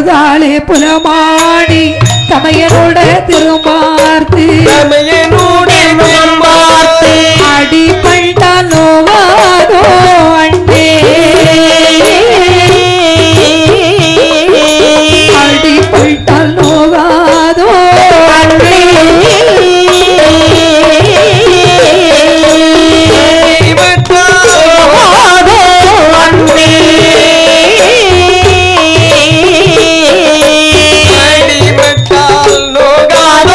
தொழுதாலே புலமாடி தமையனோட திருமார்த்து தமையனுடன் பார்த்து அடிப்பட்டால் நோவாதோ அண்டே அடிப்பட்டால் நோகாதோ அண்டே அடிபட்டால் நோகாதோ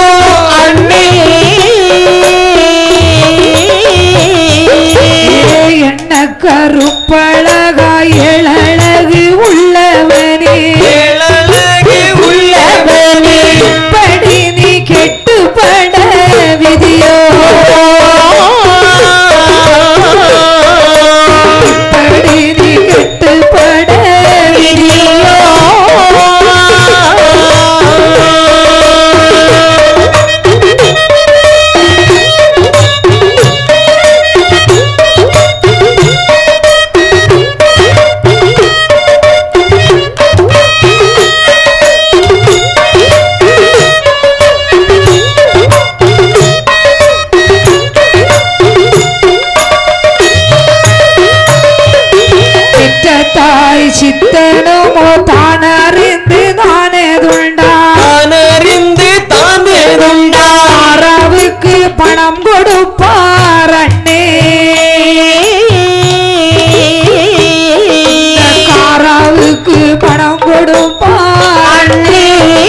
என்ன கருப்பழகா எழகு உள்ளவனே ஏழழகு உள்ளவனே இப்படி நீ கெட்டுப்பட விதியோ இப்படி நீ கெட்டுப்பட விதியோ பெற்ற தாய் சித்தனுமோ தான் அறிந்து தானே துண்டா தானறிந்து தாந்தேதுண்டா தாராவுக்கு பணம் கொடுப்பார் அண்ணே காராவுக்கு பணம் கொடுப்பார் அண்ணே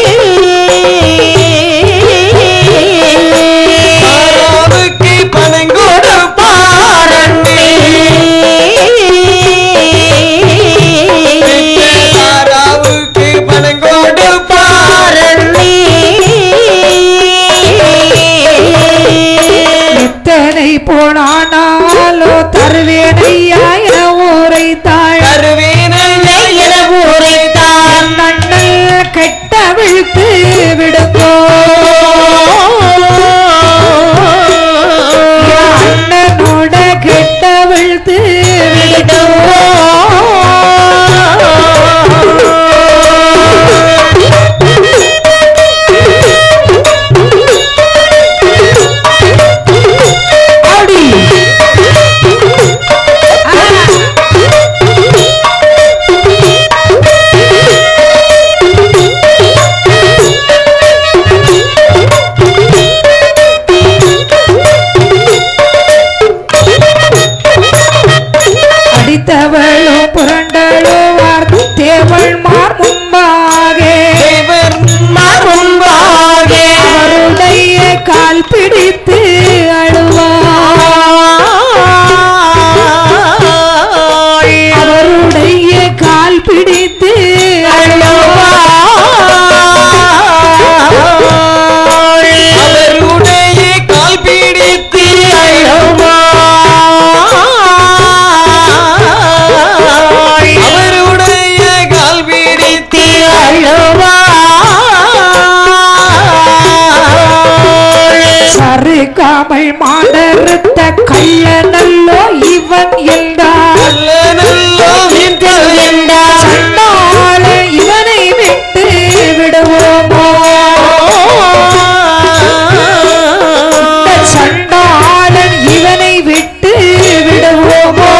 தாராவுக்கு பணம் கொடுப்பாரண்ணே தாராவுக்கு பணம் கொடுப்பாரண்ணே எத்தனை போனானாலோ தருவேனையா என ஊரைத்தாள் கருவேனையா என ஊரைத்தான் அண்ணல் கெட்ட விழுத்து விடுங்கோ அண்ணனோட கெட்ட விழுத்து விடுங்கோ அடி அடித்தவளோ புரண்டளோ வார்த்து தேவள் மார் முன்பாக தேவர் முன்பாக அவருடைய கால் பிடித்து அழுவாள் அவருடைய கால் பிடித்து அழுவாள் அவருடைய கால் பிடித்து அவருடைய கால் பிடித்து சருகாமல் மாடறுத்த கள்ளனல்லோ இவன் என்றார் நல்ல நல்ல வீட்டில் என்றார் சண்டாள இவனை விட்டு விடுவோமோ இந்த சண்டாளன் இவனை விட்டு விடுவோமோ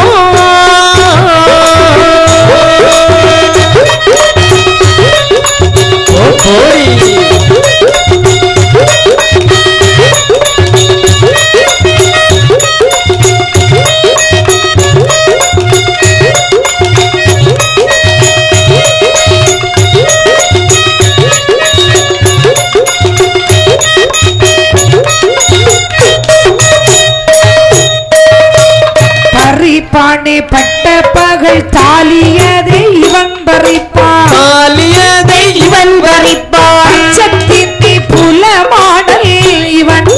பறிப்பானே பட்ட பகல் தாலியதை இவன் பறிப்பான் தாலியதை இவன் பறிப்பான் சத்தின் நீ புலமாடல் இவன்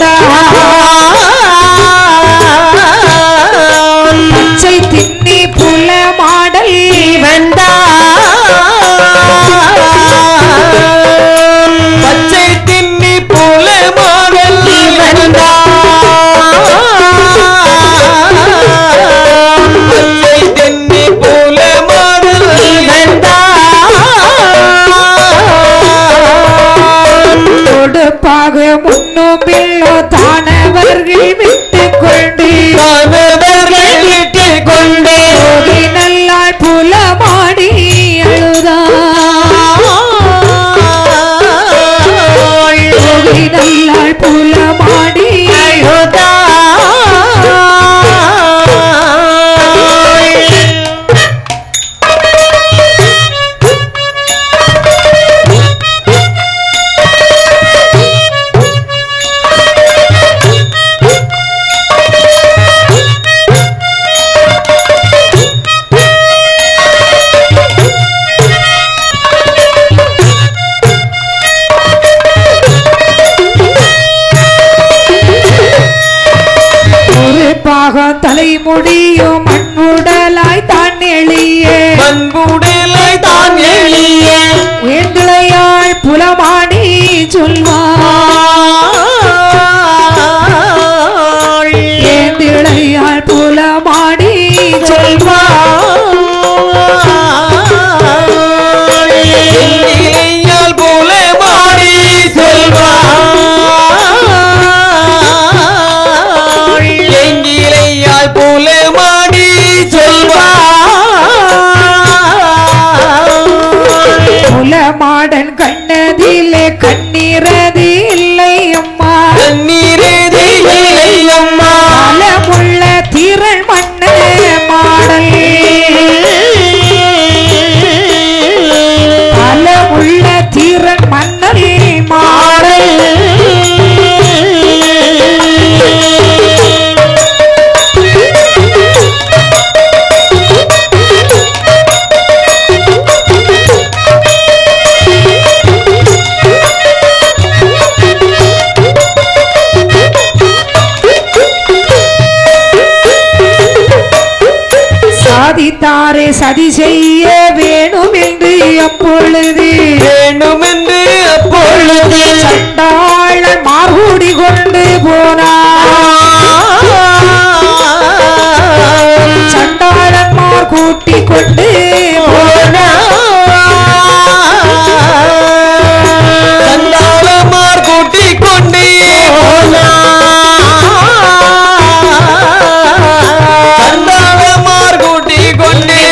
பச்சை தின்னி புலமாடல் இவன் பச்சை தின்னி போல மாடல் இவன் பச்சை தின்னி போல மாடல் இவன் நல்லோ தானவர்கள் விட்டு கொண்டு தானவர்கள் விட்டுக் கொண்டு போகி நல்லாள் புலமாடி அழுதாள் போகி நல்லாள் புலமாடி ஒரு பாகம் தலைமுடியும் மண்ணுடலாய் தான் எளிய பண்புடலை தான் எளிய உயர்ந்திளையாள் புலமாடி சொல்வார் ஏந்திளையாள் புலமாடி இலையால் போல மாடி செல்வாள் எங்கிலையால் போல மாடி செல்வாள் புலமாடன் கண்ணதிலே கண்ணீரது இல்லை அம்மா தண்ணீரேதி இலையம்மா பலமுள்ள திரள் மன்ன மாடல் பலமுள்ள திரள் மன்னல் மாடல் சாதித்தாரே சதி செய்ய வேணும் என்று அப்பொழுது வேண்டுமென்று அப்பொழுது சண்டாள மார்கூடி கொண்டு போனார் சண்டாளன்மார் கூட்டி கொண்டு சந்தாளமார் கூட்டிக் கொண்டே சந்தாளமார் கூட்டிக் கொண்டே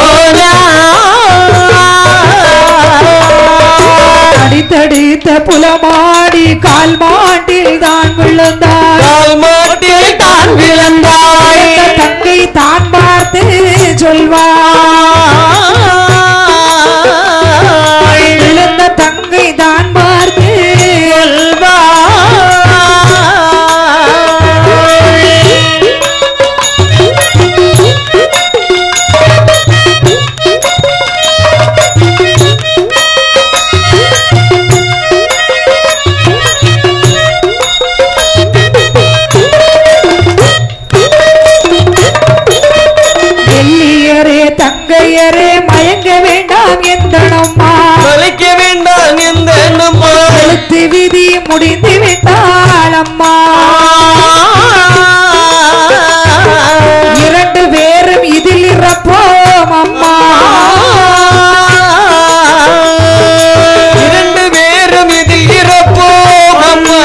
அடித்தடித்த புலமாடி கால் மாட்டில் தான் விழுந்தார் கால் மாட்டில் தான் விழுந்தாய் இந்த தங்கை தான் பார்த்து சொல்வார் விழுந்த தங்கை தான் பார்த்து வெள்ளியரே தங்கையரே மயங்க வேண்டாம் எந்தனம்மா தொலைக்க வேண்டாம் எந்த நம்மா எழுத்து விதி முடிந்து விட்டாள் அம்மா இரண்டு பேரும் இதில் இறப்போம் அம்மா இரண்டு பேரும் இதில் இறப்போம் அம்மா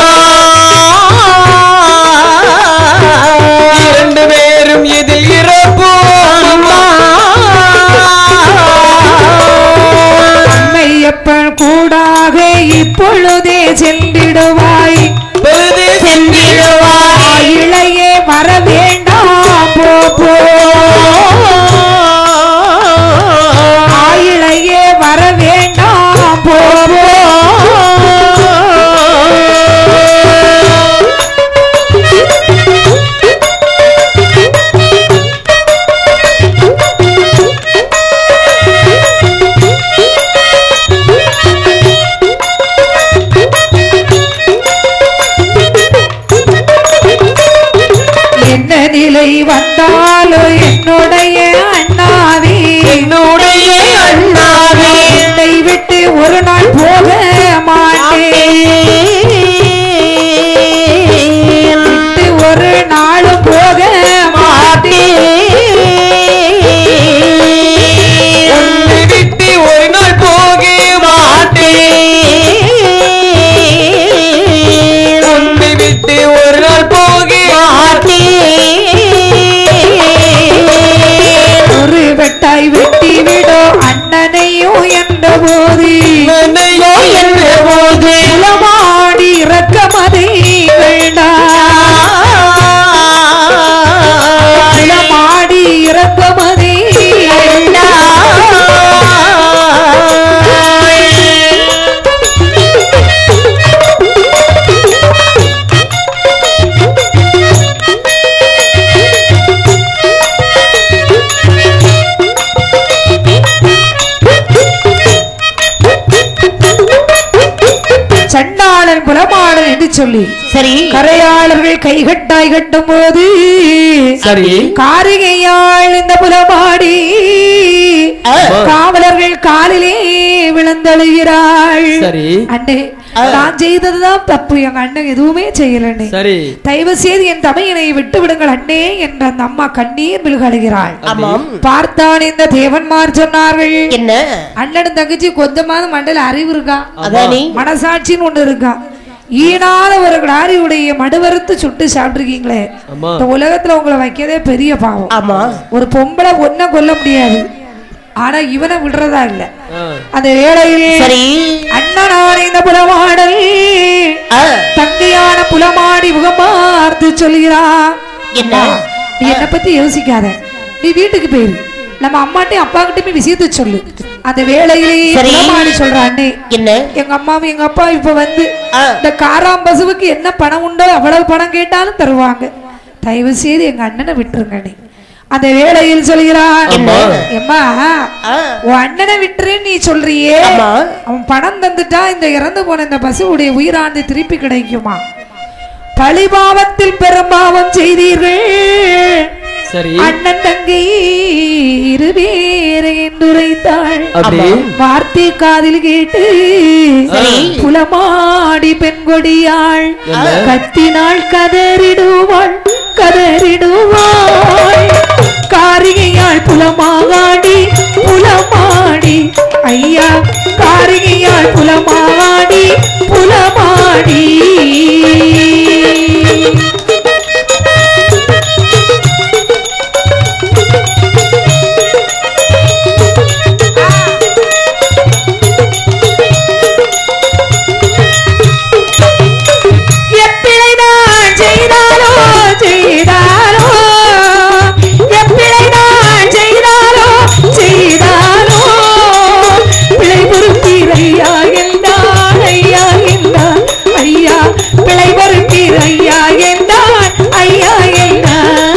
இரண்டு பேரும் இதில் இறப்போம் அம்மா அம்மையப்பன் கூடாக இப்பொழுதே சென்றிடுவாய் பொழுது சென்றிடுவாய் இளையே வர வேண்டாம் போ போ ஆயிழையே வர வேண்டாம் போ போ என்ன நிலை வந்தாலும் என்னுடைய அண்ணாவே என்னுடைய அண்ணாவே என்னை விட்டு ஒரு நாள் போக மாட்டேன் விட்டு ஒரு நாளும் போக மாட்டேன் உன்னை விட்டு ஒரு நாள் போக மாட்டேன் உன்னை விட்டு சொல்லி சரி கரையாளர்கள் கைகட்டாய் கட்டும் போது சரி காரிகையாள் இந்த புலமாடி ஆ. காவலர்கள் காலிலே விழுந்தழுகிறாள் சரி அண்ணே நான் செய்ததுதான் தப்பு எங்க அண்ணன் எதுவுமே செய்யலண்ணே சரி தயவு செய்து என் தமையனை விட்டு விடுங்கள் அண்ணே என்ற அந்த அம்மா கண்ணீர் விழுகழுகிறாள் ஆமாம் பார்த்தான் இந்த தேவன்மார் சொன்னார்கள் என்ன அண்ணன் தங்கச்சி கொஞ்சமாவது மண்டல அறிவு இருக்கா அதானே மனசாட்சின்னு ஒண்ணு இருக்கா ஈனாத ஒரு கிடாரியுடைய மடுவறுத்து சுட்டு சாப்பிட்டுருக்கீங்களே ஆமா இந்த உலகத்துல உங்களை வைக்கதே பெரிய பாவம் ஆமா ஒரு பொம்பளை ஒன்ன கொல்ல முடியாது ஆனா இவனை விடுறதா இல்ல ஆ. அந்த வேளையிலே சரி அண்ணனான இந்த புலமாடல் ஆ, தங்கையான புலமாடி முகமார்த்து சொல்கிறா என்ன? நீ என்ன பத்தி யோசிக்காத நீ வீட்டுக்கு போயிரு நம்ம அம்மாட்டையும் அப்பா கிட்டயும் விஷயத்த சொல்லு அந்த வேளையிலே சரி. புலமாடி சொல்ற அண்ணே என்ன எங்க அம்மாவும் எங்க அப்பா இப்ப வந்து ஆ, இந்த காராம் பசுவுக்கு என்ன பணம் உண்டோ அவ்வளவு பணம் கேட்டாலும் தருவாங்க தயவு செய்து எங்க அண்ணனை விட்டுருங்க நீ அந்த வேளையில் சொல்கிறான் அம்மா. எம்மா ஆ, உன் அண்ணனை விட்டுருன்னு நீ சொல்றியே ஆமா. அவன் பணம் தந்துட்டா இந்த இறந்து போன இந்த பசுவுடைய உயிராண்டு திருப்பி கிடைக்குமா பழிபாவத்தில் பெரும்பாவம் செய்தீர்கள் சரி அண்ணன் தங்கை இருவேறு என்றுரைத்தாள் அப்படி வார்த்தை காதில் கேட்டு சரி. புலமாடி பெண் கொடியாள் என்ன? கத்தினாள் கதறிடுவாள் கதறிடுவாள் காரிகையாள் புலமாகாடி புலமாடி ஐயா காரிகையாள் புலமாடி புலமாடி எப்பிழைதான் செய்தாலோ செய்தாலோ எப்பிழைதான் செய்தாலோ செய்தாலோ பிழை பொறுத்தீர் ஐயா என்றான் ஐயா என்றான் ஐயா பிழை பொறுத்தீர் ஐயா என்றான் ஐயா என்றான்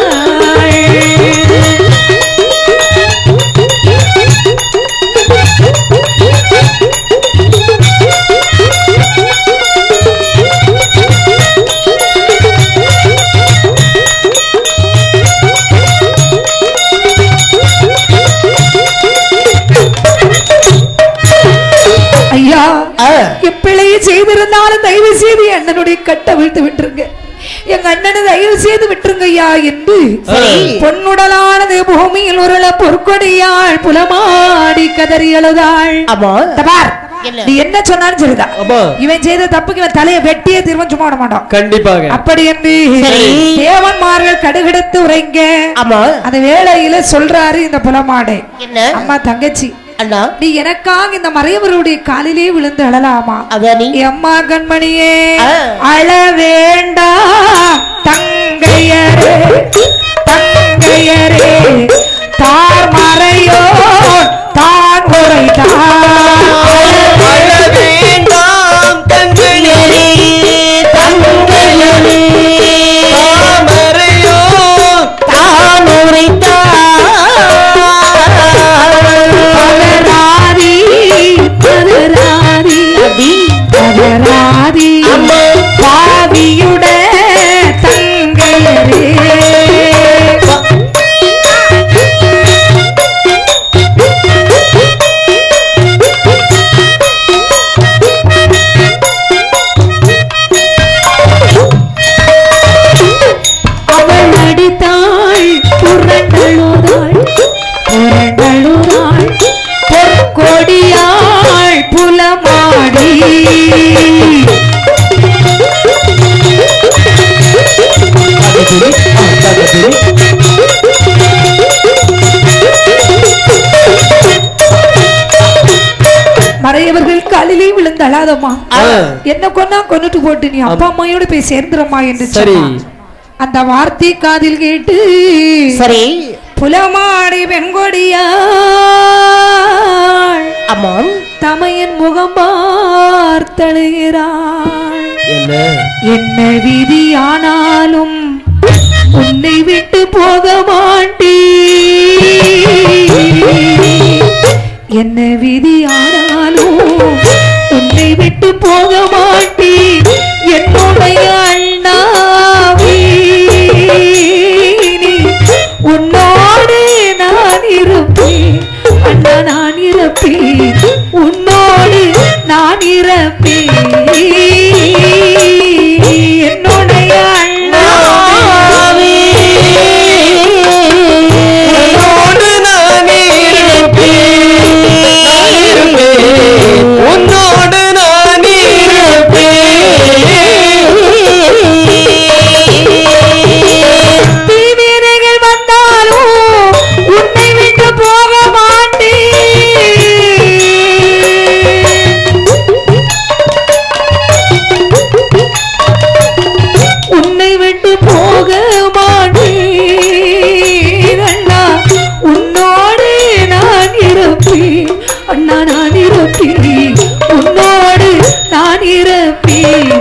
ஐயா ஆ, எப்பிழையை செய்திருந்தாலும் தயவு செய்து என் அண்ணனுடைய கட்டை விழுத்து விட்டுருங்க எங்க அண்ணனை தயவு செய்து விட்டுருங்க ஐயா என்று சரி. பொன்னுடலானது பூமியில் உருள பொற்கொடியாள் புலமாடி கதறி அழுதாள் ஆமா இந்த பார், என்ன? நீ என்ன சொன்னாலும் சரிதான் ஆமா இவன் செய்த தப்புக்கு இவன் தலையை வெட்டியே திரும்ப சும்மா விட மாட்டான் கண்டிப்பாக அப்படி என்று சரி. தேவன்மார்கள் கடுகெடுத்து உரைங்க ஆமா அந்த வேளையில சொல்றாரு இந்த புலமாடை என்ன அம்மா தங்கச்சி அண்ணா நீ எனக்காக இந்த மறையவருடைய காலிலே விழுந்து அழலாமா அதானே எம்மா கண்மணியே ஆ. அழ வேண்டா தங்கையரே தங்கையரே தார் மறையோ தான் உரைத்தார் அழ வேண்டாம் தங்கையரே தங்கையரே தாமரையோ தான் பதராதி பதராதி பதராதி பாவியுட தங்கையரே அவள் அடித்தாள் புரண்டழுதாள் புரண்டழுதாள் பொற்கொடியாள் புலமாடி மறையவர்கள் காலிலே விழுந்து அழாதம்மா ஆ. என்ன கொன்னா கொன்னுட்டு போட்டு நீ அப்பா அம்மையோட போய் சேர்ந்துறம்மா என்று சரி. சொன்னான் அந்த வார்த்தை காதில் கேட்டு சரி புலமாடி வெண்கொடியாள் ஆமாம் தமையன் முகம் பார்த்தழுகிறாள் என்ன என்ன விதி ஆனாலும் உன்னை விட்டு போக மாட்டே என்ன விதி ஆனாலும் உன்னை விட்டு போக மாட்டே என்னுடைய போக மாட்டேன் அண்ணா உன்னோடு நான் இருப்பேன் அண்ணா நான் இருப்பேன் உன்னோடு நான் இருப்பேன்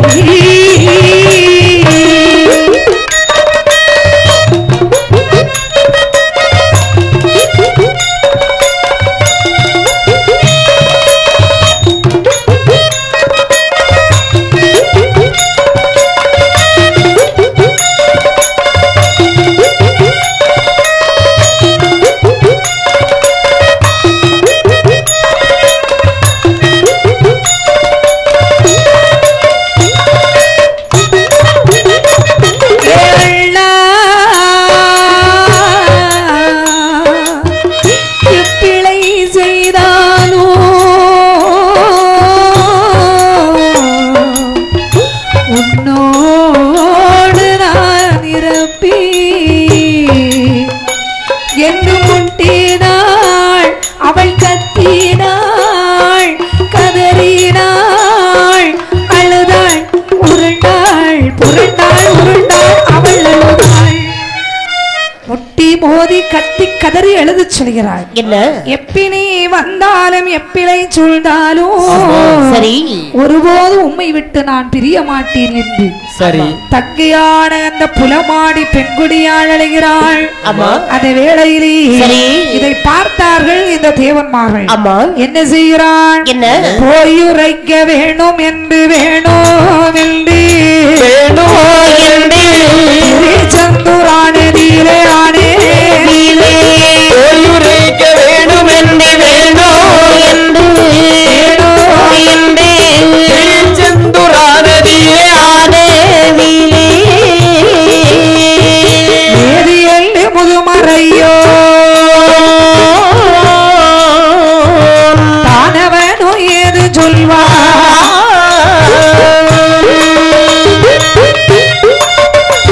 ஏழா எப்பிழை செய்தானோ உன்னோடு நான் இறப்பி என்று முட்டினாள் அவள் கத்தினாள் கதறினாள் அழுதாள் உருண்டாள் புரண்டாள் உருண்டாள் அவள் அழுதாள் முட்டி மோதி கத்தி கதறி எழுத சொல்கிறாள் என்ன எப்பினி வந்தாலும் எப்பிழை சூழ்ந்தாலும் சரி ஒருபோதும் உம்மை விட்டு நான் பிரிய மாட்டேன் என்று சரி தங்கையான அந்த புலமாடி பெண்குடியாள் அழைகிறாள் ஆமா. அந்த வேளையிலே சரி. இதை பார்த்தார்கள் இந்த தேவன்மார்கள் ஆமா என்ன செய்கிறான் என்ன போயுரைக்க வேணும் என்று வேணும் என்று வேணும் என்று சந்துரானதியிலே ஆனே ஓயுரைக்க வேணும் என்று வேணும் என்று திருச்செந்தூரானதியே வேதியல் முதுமறையோ தானவனோ ஏது சொல்வார்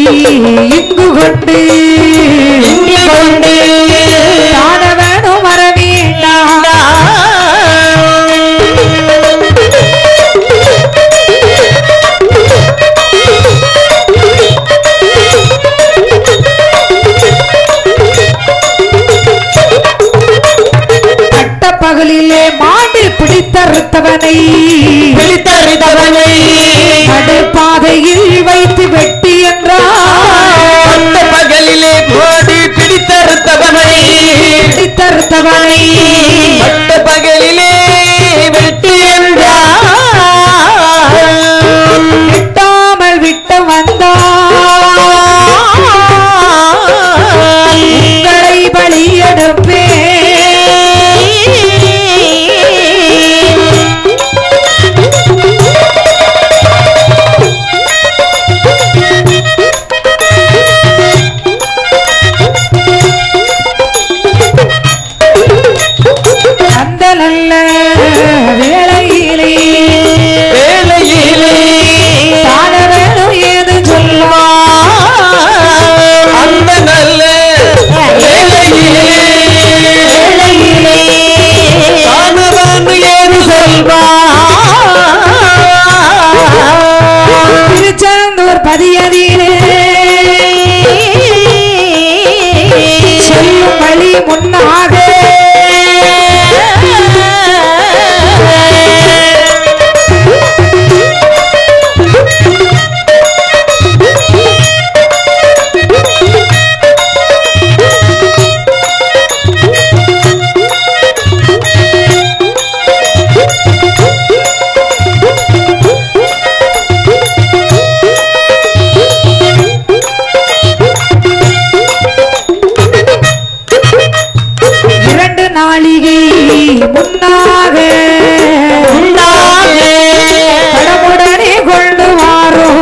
இங்கு கொண்டு இங்கு கொண்டு காண வேணும் வர வேண்டாம் பட்ட பகலிலே மாண்டு பிடித்தறுத்தவனை பிடித்தறிதவனை நடுப்பாதையில் வைத்து வெட்டி என்றார் அந்த பகலிலே போடி பிடித்தறுத்தவனை பிடித்தறுத்தவனை பட்ட பகலிலே வெட்டி என்றார் விட்டாமல் விட்டு வந்தார் உங்களை பலியெடுப்பே அந்த நல்ல வேளையிலே வேளையிலே காண வேணும் ஏது சொல்வார் அந்த நல்ல வேளையிலே வேளையிலே காணவான் ஏறு திருச்செந்தூர் பதியதிலே செல்லும் வழி முன்னாக இரண்டு நாளிகை முன்னாக கடமுடனே கொண்டு வாரோ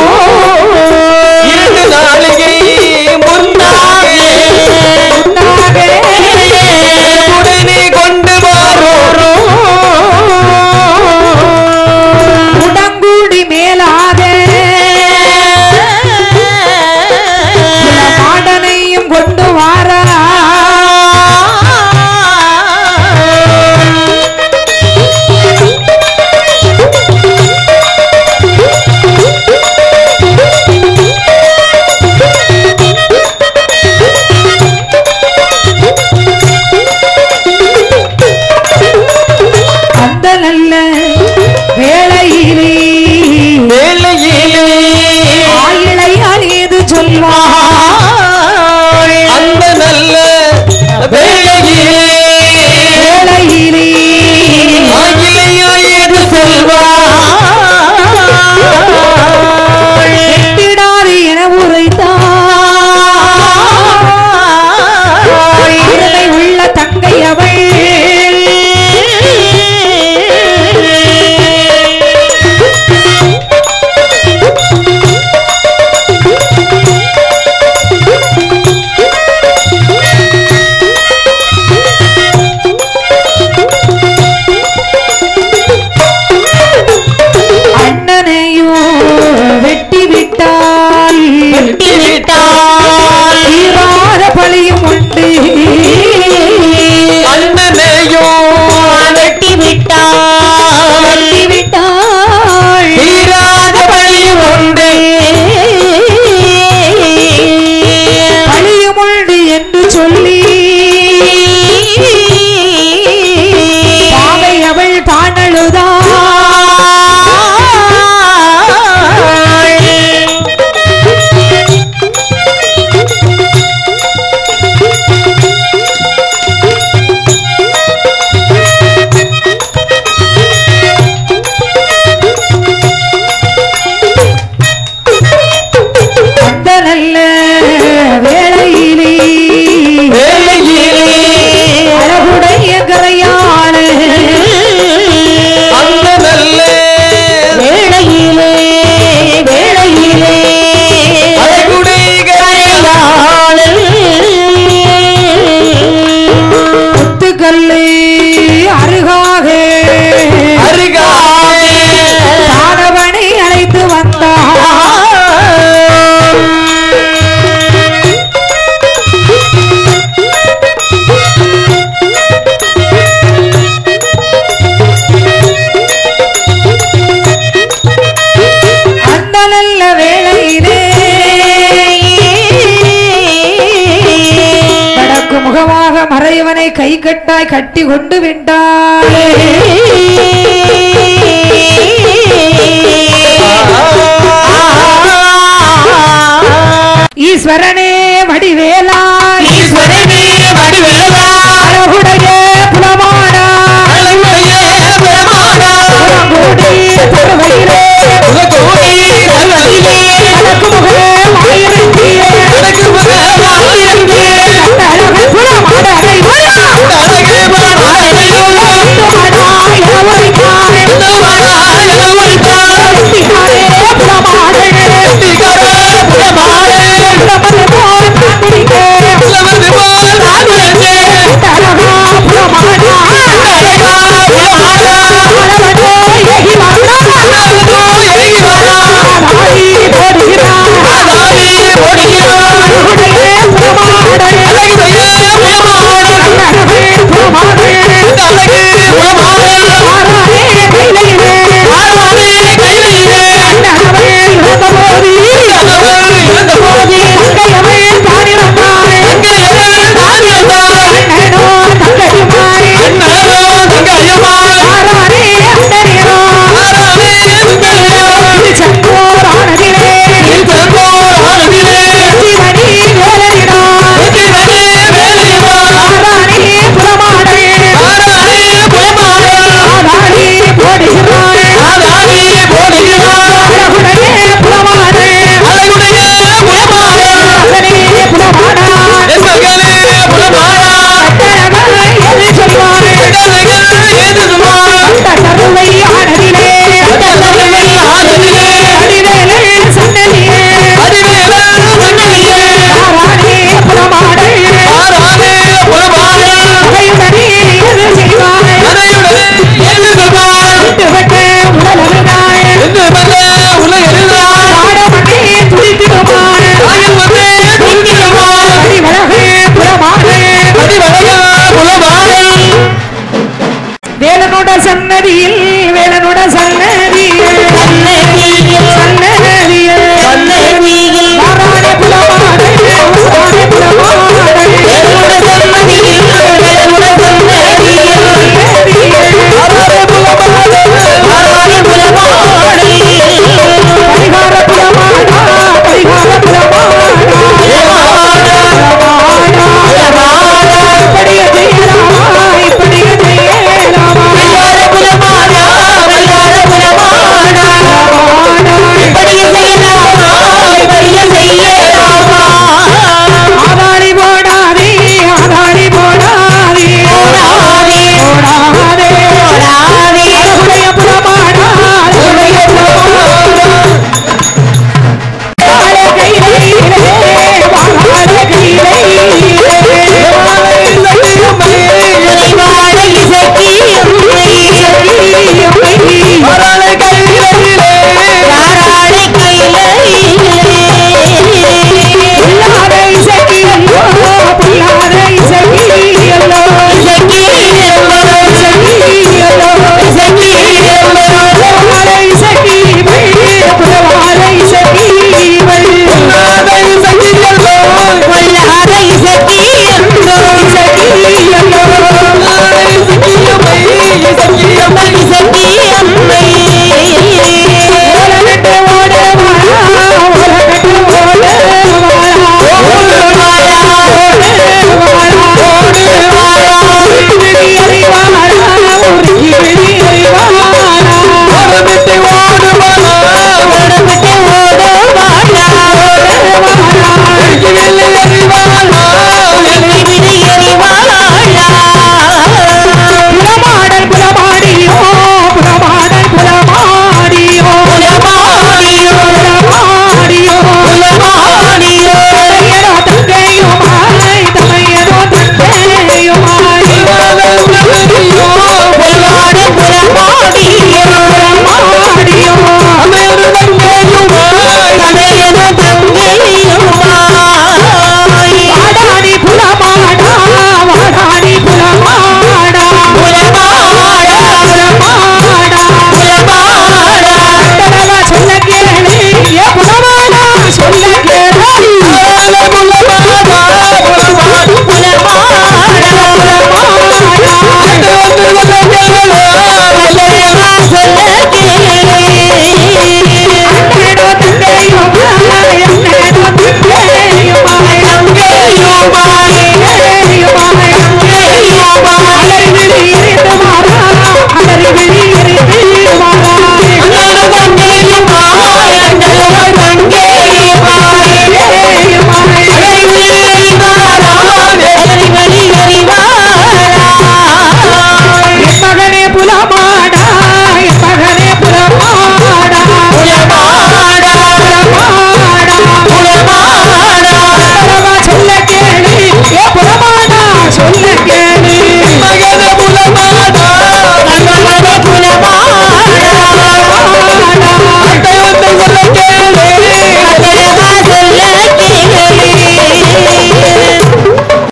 இரண்டு நாளிகை முன்னாக முன்னாக உடனே கொண்டு வாரோ உடங்குடி மேலாக மாடனையும் கொண்டு வாரா அந்த நல்ல வேளையிலே வேளையிலே ஆயிழை அழியது சொல்வார் அந்த நல்ல வேளையிலே வேளையிலே ஆகிலையாயது செல்வார் எட்டிடாது என உரைத்தார் அருமை உள்ள தங்கை அவள் அண்ணனையும் வெட்டி விட்டால் விட்டால் தீராத பழியும் உண்டு அண்ணனையோ வெட்டி விட்டால் வெட்டி விட்டாள் தீராத பழி உண்டு பழியும் உண்டு என்று சொல்லி பாவை அவள் தானழுதா அந்த நல்ல வேளையிலே வேளையிலே முகமாக மறையவனை கை கட்டாய் கட்டி கொண்டு விட்டாள் ஈஸ்வரனே வடிவேலா